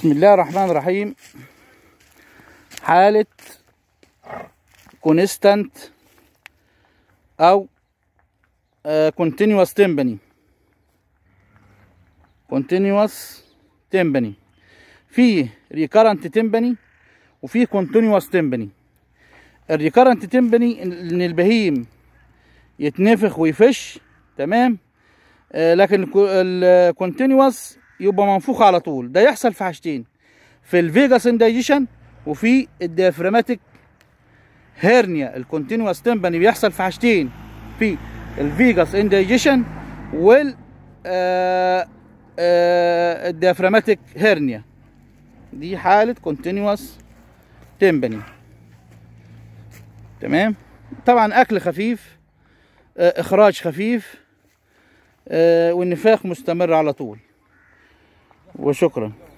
بسم الله الرحمن الرحيم حالة كونستانت أو كونتينيوس تمبني كونتينيوس تمبني في ريكارنت تمبني وفي كونتينيوس تمبني الريكارنت تمبني ان البهيم يتنفخ ويفش تمام آه، لكن الكونتينيوس يبقى منفوخ على طول ده يحصل في حاجتين في الفيجاس اندايجيشن وفي الديافراماتيك هيرنيا الكونتينوس تمبني بيحصل في حاجتين في الفيجاس اندايجيشن وال آه آه الديافراماتيك هيرنيا دي حالة كونتينوس تمبني تمام طبعا اكل خفيف آه اخراج خفيف آه والنفاخ مستمر على طول وشكرا